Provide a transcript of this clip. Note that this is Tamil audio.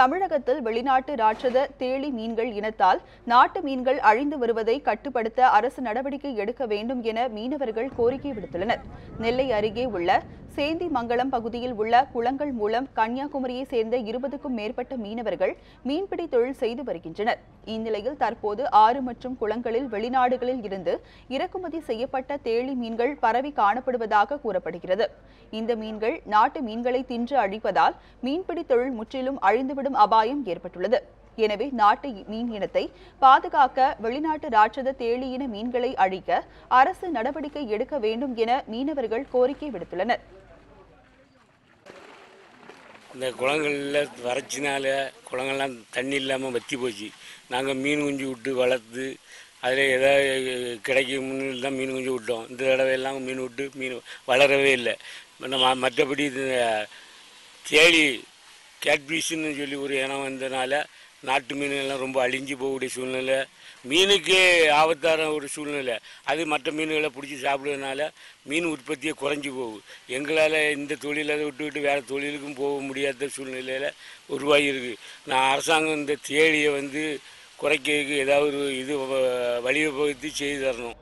தமிழகத்தில் வெளிநாட்டு ராட்சத தேளி மீன்கள் இனத்தால் நாட்டு மீன்கள் அழிந்து வருவதை கட்டுப்படுத்த அரசு நடவடிக்கை எடுக்க வேண்டும் என மீனவர்கள் கோரிக்கை விடுத்துள்ளனர் நெல்லை அருகே உள்ள சேந்திமங்கலம் பகுதியில் உள்ள குளங்கள் மூலம் கன்னியாகுமரியை சேர்ந்த இருபதுக்கும் மேற்பட்ட மீனவர்கள் மீன்பிடி தொழில் செய்து வருகின்றனர் இந்நிலையில் தற்போது ஆறு மற்றும் குளங்களில் வெளிநாடுகளில் இருந்து இறக்குமதி செய்யப்பட்ட தேளி மீன்கள் பரவி காணப்படுவதாக கூறப்படுகிறது இந்த மீன்கள் நாட்டு மீன்களை தின்று அழிப்பதால் மீன்பிடி தொழில் முற்றிலும் அழிந்துவிடும் அபாயம் ஏற்பட்டுள்ளது எனவே நாட்டு மீன் இனத்தை பாதுகாக்க வெளிநாட்டு ராட்சத தேளி இன மீன்களை அழிக்க அரசு நடவடிக்கை எடுக்க வேண்டும் என மீனவர்கள் கோரிக்கை விடுத்துள்ளனர் இந்த குளங்களில் வறட்சினால குளங்கள்லாம் தண்ணி இல்லாமல் வற்றி போச்சு நாங்கள் மீன் குஞ்சு விட்டு வளர்த்து அதில் ஏதாவது கிடைக்கும்னு தான் மீன் குஞ்சு விட்டோம் இந்த தடவை எல்லாம் மீன் விட்டு மீன் வளரவே இல்லை நம்ம மற்றபடி இந்த தேளி கேட்பீஸ்ன்னு சொல்லி ஒரு இனம் வந்ததுனால நாட்டு மீன்கள்லாம் ரொம்ப அழிஞ்சு போகக்கூடிய சூழ்நிலை மீனுக்கே ஆபத்தான ஒரு சூழ்நிலை அது மற்ற மீன்களை பிடிச்சி சாப்பிடுறதுனால மீன் உற்பத்தியே குறைஞ்சி போகும் எங்களால் இந்த தொழிலை விட்டுவிட்டு வேறு தொழிலுக்கும் போக முடியாத சூழ்நிலையில் உருவாகியிருக்கு நான் அரசாங்கம் இந்த தேடியை வந்து குறைக்கிறதுக்கு ஏதாவது ஒரு இது வ- வழிவகுத்து செய்து தரணும்